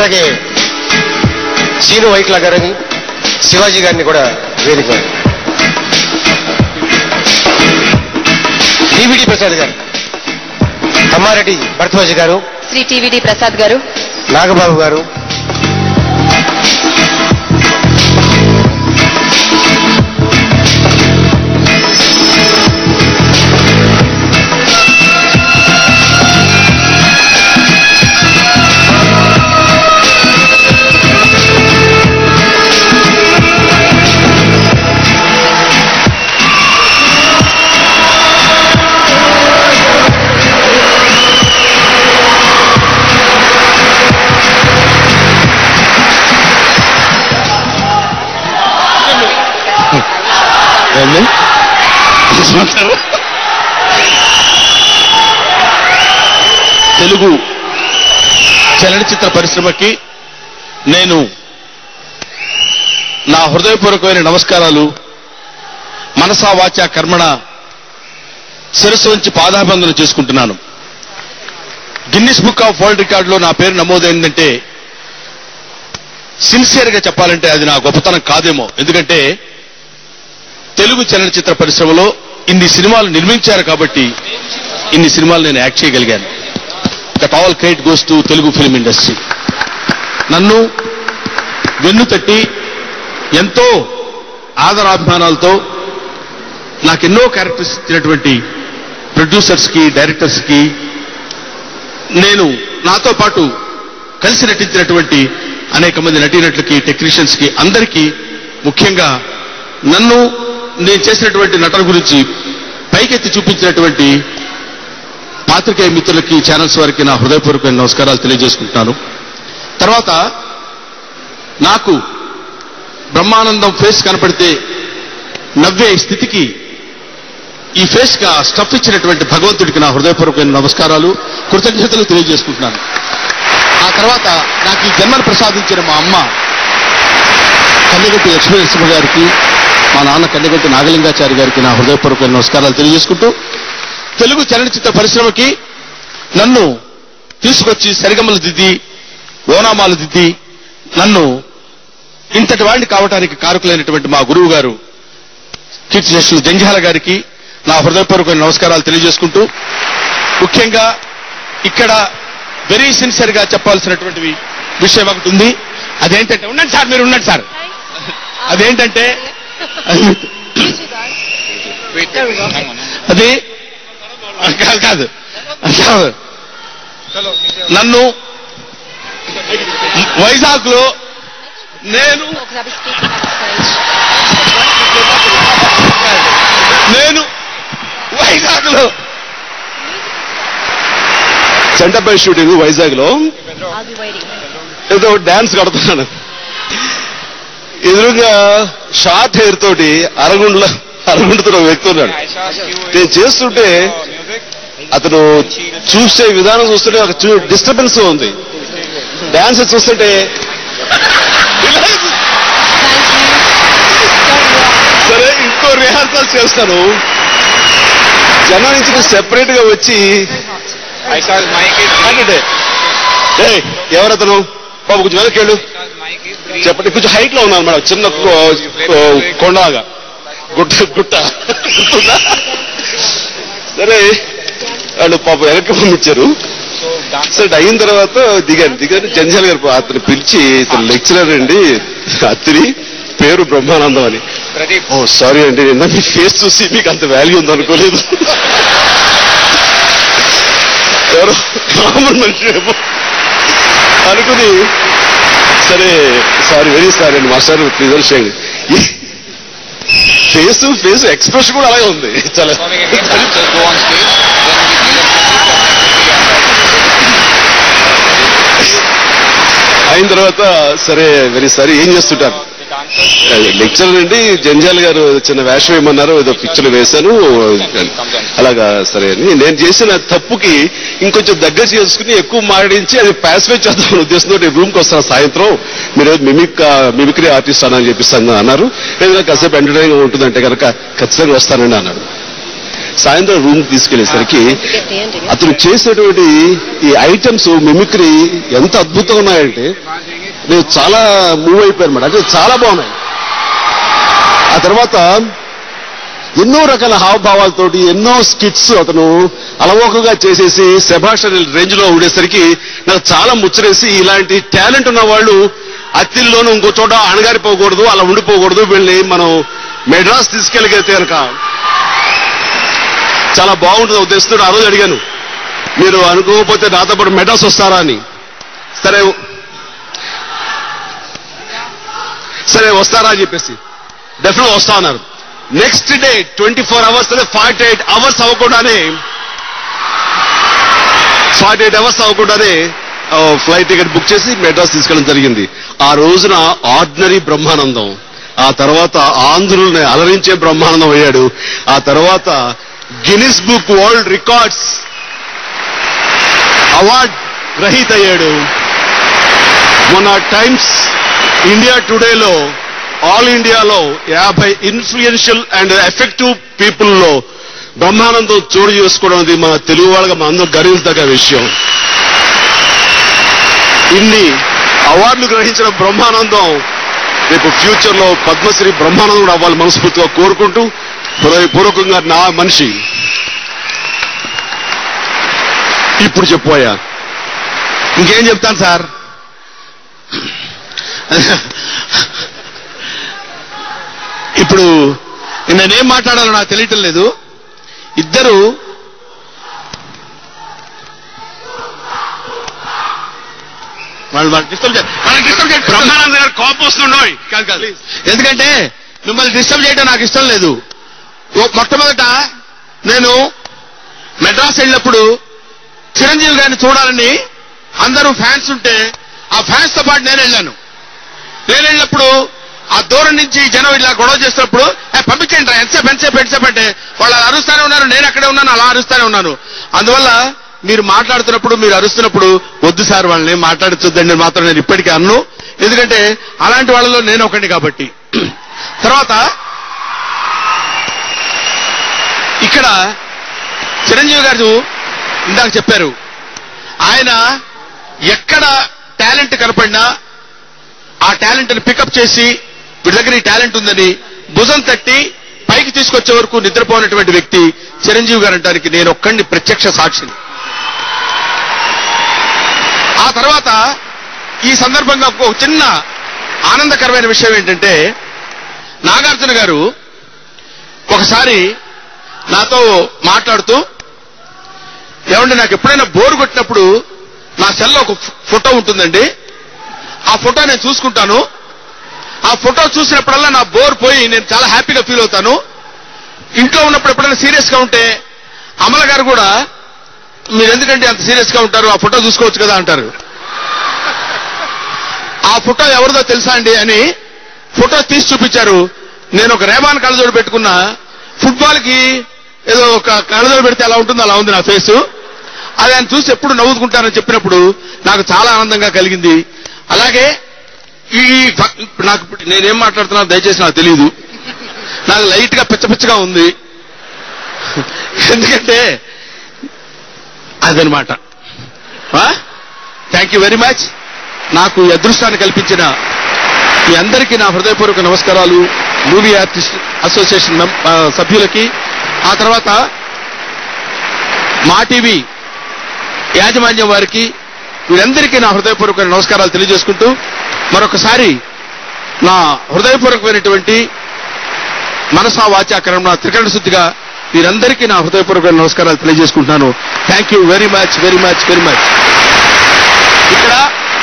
అట్లాగే సీను వైట్ల గారిని శివాజీ గారిని కూడా వేదిక డివిడి ప్రసాద్ గారు తమ్మారెడ్డి భరద్వాజ్ గారు శ్రీ టీవీడి ప్రసాద్ గారు నాగబాబు గారు ఏంది? తెలుగు చలనచిత్ర పరిశ్రమకి నేను నా హృదయపూర్వకమైన నమస్కారాలు మనసా వాచ కర్మణ శిరస్సు ఉంచి పాదాబంధన చేసుకుంటున్నాను గిన్నిస్ బుక్ ఆఫ్ వరల్డ్ రికార్డులో నా పేరు నమోదైందంటే సిన్సియర్ గా చెప్పాలంటే అది నా గొప్పతనం కాదేమో ఎందుకంటే తెలుగు చలనచిత్ర పరిశ్రమలో ఇన్ని సినిమాలు నిర్మించారు కాబట్టి ఇన్ని సినిమాలు నేను యాక్ట్ చేయగలిగాను that all credit goes to Telugu film industry నన్ను వెన్ను తట్టి ఎంతో ఆదరాభిమానాలతో నాకెన్నో క్యారెక్టర్స్ ఇచ్చినటువంటి ప్రొడ్యూసర్స్ కి డైరెక్టర్స్ కి నేను నాతో పాటు కలిసి నటించినటువంటి అనేక మంది నటీనటులకి టెక్నీషియన్స్ కి అందరికీ ముఖ్యంగా నన్ను నేను చేసినటువంటి నటన గురించి పైకెత్తి చూపించినటువంటి పాత్రికేయ మిత్రులకి ఛానల్స్ వారికి నా హృదయపూర్వక నమస్కారాలు తెలియజేసుకుంటున్నాను తర్వాత నాకు బ్రహ్మానందం ఫేస్ కనపడితే నవ్వే స్థితికి ఈ ఫేస్ గా స్టఫ్ ఇచ్చినటువంటి భగవంతుడికి నా హృదయపూర్వక నమస్కారాలు కృతజ్ఞతలు తెలియజేసుకుంటున్నాను ఆ తర్వాత నాకు ఈ జన్మను ప్రసాదించిన మా అమ్మ కన్నెగంటి లక్ష్మీ నరసింహ గారికి మా నాన్న కన్నెగంటి నాగలింగాచారి గారికి నా హృదయపూర్వక నమస్కారాలు తెలియజేసుకుంటూ తెలుగు చలనచిత్ర పరిశ్రమకి నన్ను తీసుకొచ్చి సరిగమలు దిద్ది ఓనామాలు దిద్ది నన్ను ఇంతటి వాడిని కావటానికి కారకులైనటువంటి మా గురువు గారు కీర్తిశేషులు జంజాల గారికి నా హృదయపూర్వక నమస్కారాలు తెలియజేసుకుంటూ ముఖ్యంగా ఇక్కడ వెరీ సిన్సియర్ గా చెప్పాల్సినటువంటి విషయం ఒకటి ఉంది అదేంటంటే ఉండండి సార్ మీరు ఉండండి సార్ అదేంటంటే అది కాదు కాదు కాదు నన్ను వైజాగ్ లో నేను నేను వైజాగ్ లో సెంటర్ బై షూటింగ్ వైజాగ్ లో ఏదో డాన్స్ కడుతున్నాను ఎదురుగా షార్ట్ హెయిర్ తోటి అరగుండ్ల అరగుండుతున్న ఒక వ్యక్తి ఉన్నాడు నేను చేస్తుంటే అతను చూసే విధానం చూస్తుంటే ఒక డిస్టర్బెన్స్ ఉంది డాన్స్ చూస్తుంటే ఇలా సరే ఇంకో రిహార్సల్ చేస్తాను జనం నుంచి సెపరేట్ గా వచ్చి I saw his mic is అంటే ఏయ్, ఎవరతను బాబు కొంచెం వెనక్కి వెళ్ళు చెప్పండి కొంచెం హైట్ లో ఉన్నాను మేడం చిన్న కో- కో- కొండలాగా గుట్ట గుట్ట గుర్తుందా? సరే వాళ్ళు పాప వెనక్కి పంపించారు సరే అయిన తర్వాత దిగాను దిగాను జంజాల్ గారు అతను పిలిచి ఇతను లెక్చరర్ అండి అత్తిరి పేరు బ్రహ్మానందం అని Pradeep. ఓ సారీ అండి నిన్న మీ ఫేస్ చూసి మీకు అంత వాల్యూ ఉందనుకోలేదు ఎవరో కామన్ మనిషి ఏమో అనుకుని సరే సారీ వెరీ సారీ అండి మాస్టర్ ప్లీజ్ చేయండి ఫేస్ ఫేస్ ఎక్స్ప్రెషన్ కూడా అలాగే ఉంది చాలా Performing again, just just go on stage. అయిన తర్వాత సరే వెరీ సారీ ఏం చేస్తుంటారు Then we the dancers. Lecturer అండి జంజాల్ గారు చిన్న వేషం ఏమన్నారు ఏదో పిక్చర్ వేశాను అలాగా సరే అని నేను చేసిన తప్పుకి ఇంకొంచెం దగ్గర చేసుకుని ఎక్కువ మాడించి అది పాసిఫై చేద్దామని ఉద్దేశంతో రూమ్కి వస్తాను సాయంత్రం మీరు మిమిక్ మిమిక్రీ ఆర్టిస్ట్ అని చెప్పిస్తాను అన్నారు లేదా కాసేపు ఎంటర్టైన్ ఉంటుందంటే కనుక ఖచ్చితంగా వస్తానండి అన్నాడు సాయంత్రం రూమ్ తీసుకెళ్లేసరికి అతను చేసేటువంటి ఈ ఐటమ్స్ మిమిక్రీ ఎంత అద్భుతంగా ఉన్నాయంటే నేను చాలా మూవ్ అయిపోయాను మేడం అంటే చాలా బాగున్నాయి ఆ తర్వాత ఎన్నో రకాల హావభావాలతోటి ఎన్నో స్కిట్స్ అతను అలవోకగా చేసేసి శభాష్ అనే రేంజ్ లో ఉండేసరికి నాకు చాలా ముచ్చరేసి ఇలాంటి టాలెంట్ ఉన్న వాళ్ళు అత్తిల్లోనూ ఇంకో చోట అణగారిపోకూడదు అలా ఉండిపోకూడదు వీళ్ళని మనం మెడ్రాస్ తీసుకెళ్ళగలిగితే కనుక చాలా బాగుంటుంది ఉద్దేశంతో ఆ రోజు అడిగాను మీరు అనుకోకపోతే నాతో పాటు మెడ్రాస్ వస్తారా అని సరే సరే వస్తారా అని చెప్పేసి డెఫినెట్ వస్తా అన్నారు next day twenty four hours forty eight hours అవ్వకుండానే ఫార్టీ ఎయిట్ అవర్స్ అవ్వకుండానే ఫ్లైట్ టికెట్ బుక్ చేసి మెడ్రాస్ తీసుకెళ్ళడం జరిగింది ఆ రోజున ఆర్డినరీ బ్రహ్మానందం ఆ తర్వాత ఆంధ్రుల్ని అలరించే బ్రహ్మానందం అయ్యాడు ఆ తర్వాత Guinness book world records award గ్రహీత అయ్యాడు మొన్న టైమ్స్ ఇండియా టుడేలో ఆల్ ఇండియాలో యాభై ఇన్ఫ్లుయెన్షియల్ అండ్ ఎఫెక్టివ్ పీపుల్లో బ్రహ్మానందం చోటు చేసుకోవడం అనేది మన తెలుగు వాళ్ళగా మన అందరూ గర్వించదగ్గ విషయం ఇన్ని అవార్డులు గ్రహించిన బ్రహ్మానందం రేపు ఫ్యూచర్ లో పద్మశ్రీ బ్రహ్మానందం కూడా అవ్వాలి మనస్ఫూర్తిగా కోరుకుంటూ హృదయపూర్వకంగా నా మనిషి ఇప్పుడు చెప్పోయా ఇంకేం చెప్తాను సార్ ఇప్పుడు నేనేం మాట్లాడాలో నాకు తెలియటం లేదు ఇద్దరు వాళ్ళు వాళ్ళు డిస్టర్బ్ చేయాలి వాళ్ళని డిస్టర్బ్ చేయండి బ్రహ్మానంద గారు కోపం వస్తుండోయ్ కాదు కాదు ఎందుకంటే మిమ్మల్ని డిస్టర్బ్ చేయడం నాకు ఇష్టం లేదు ఓ- మొట్టమొదట నేను మెడ్రాస్ వెళ్ళినప్పుడు చిరంజీవి గారిని చూడాలని అందరూ ఫ్యాన్స్ ఉంటే ఆ ఫ్యాన్స్ తో పాటు నేను వెళ్ళాను నేను వెళ్ళినప్పుడు ఆ దూరం నుంచి జనం ఇలా గొడవ చేసినప్పుడు "ఏ, పంపించండి రా ఎంతసేపు ఎంతసేపు ఎంతసేపు అంటే వాళ్ళు అలా అరుస్తానే ఉన్నారు నేను అక్కడే ఉన్నాను అలా అరుస్తానే ఉన్నాను అందువల్ల మీరు మాట్లాడుతున్నప్పుడు మీరు అరుస్తున్నప్పుడు వద్దు సార్ వాళ్ళని మాట్లాడుతుందండి మాత్రం నేను ఇప్పటికీ అన్ను ఎందుకంటే అలాంటి వాళ్ళలో నేను ఒకటి కాబట్టి తర్వాత ఇక్కడ చిరంజీవి గారు ఇందాక చెప్పారు ఆయన ఎక్కడ టాలెంట్ కనపడినా ఆ టాలెంట్ ని పికప్ చేసి వీడి దగ్గర ఈ టాలెంట్ ఉందని భుజం తట్టి పైకి తీసుకొచ్చే వరకు నిద్రపోయినటువంటి వ్యక్తి చిరంజీవి గారు అంటానికి నేను ఒక్కడిని ప్రత్యక్ష సాక్షిని ఆ తర్వాత ఈ సందర్భంగా ఒక చిన్న ఆనందకరమైన విషయం ఏంటంటే నాగార్జున గారు ఒకసారి నాతో మాట్లాడుతూ ఏమంటే నాకు ఎప్పుడైనా బోర్ కొట్టినప్పుడు నా సెల్లో ఒక ఫో- ఫోటో ఉంటుందండి ఆ ఫోటో నేను చూసుకుంటాను ఆ ఫోటో చూసినప్పుడల్లా నా బోర్ పోయి నేను చాలా హ్యాపీగా ఫీల్ అవుతాను ఇంట్లో ఉన్నప్పుడు ఎప్పుడైనా సీరియస్ గా ఉంటే అమల గారు కూడా మీరు ఎందుకంటే అంత సీరియస్ గా ఉంటారు ఆ ఫోటో చూసుకోవచ్చు కదా అంటారు ఆ ఫోటో ఎవరిదో తెలుసా అండి అని ఫోటో తీసి చూపించారు నేను ఒక రేమాన్ కళ్ళజోడు పెట్టుకున్న ఫుట్బాల్ కి ఏదో ఒక కళ్ళజోడు పెడితే ఎలా ఉంటుందో అలా ఉంది నా ఫేసు అది ఆయన చూసి ఎప్పుడు నవ్వుకుంటానని చెప్పినప్పుడు నాకు చాలా ఆనందంగా కలిగింది అలాగే ఈ ఫ- ఇప్పుడు నాకు ఇప్పుడు నేనేం మాట్లాడుతున్నా దయచేసి నాకు తెలియదు నాకు లైట్ గా పిచ్చ పిచ్చగా ఉంది ఎందుకంటే అదనమాట థ్యాంక్ యూ వెరీ మచ్ నాకు ఈ అదృష్టాన్ని కల్పించిన మీ అందరికీ నా హృదయపూర్వక నమస్కారాలు మూవీ ఆర్టిస్ట్ అసోసియేషన్ మెం- ఆ, సభ్యులకి ఆ తర్వాత మా టీవీ యాజమాన్యం వారికి వీరందరికీ నా హృదయపూర్వక నమస్కారాలు తెలియజేసుకుంటూ మరొకసారి నా హృదయపూర్వకమైనటువంటి మనసా వాచాకరణ త్రికరణ శుద్ధిగా వీరందరికీ నా హృదయపూర్వక నమస్కారాలు తెలియజేసుకుంటున్నాను thank you very much very much very much ఇక్కడ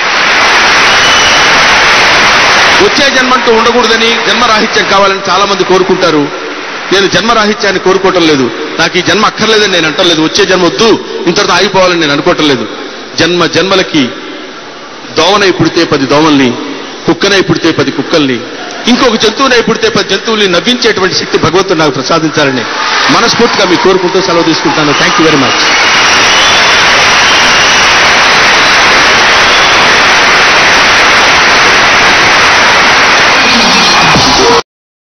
వచ్చే జన్మంటూ ఉండకూడదని జన్మరాహిత్యం కావాలని చాలా మంది కోరుకుంటారు నేను జన్మరాహిత్యాన్ని కోరుకోవటం లేదు నాకు ఈ జన్మ అక్కర్లేదని నేను అంటలేదు వచ్చే జన్మ వద్దు ఇంతటితో ఆగిపోవాలని నేను అనుకోవటం లేదు జన్మ జన్మలకి దోవనై పుడితే పది దోమల్ని కుక్కనై పుడితే పది కుక్కల్ని ఇంకొక జంతువునై పుడితే పది జంతువుల్ని నవ్వించేటువంటి శక్తి భగవంతుడు నాకు ప్రసాదించాలని మనస్ఫూర్తిగా మీకు కోరుకుంటూ సెలవు తీసుకుంటాను థ్యాంక్ యూ వెరీ మచ్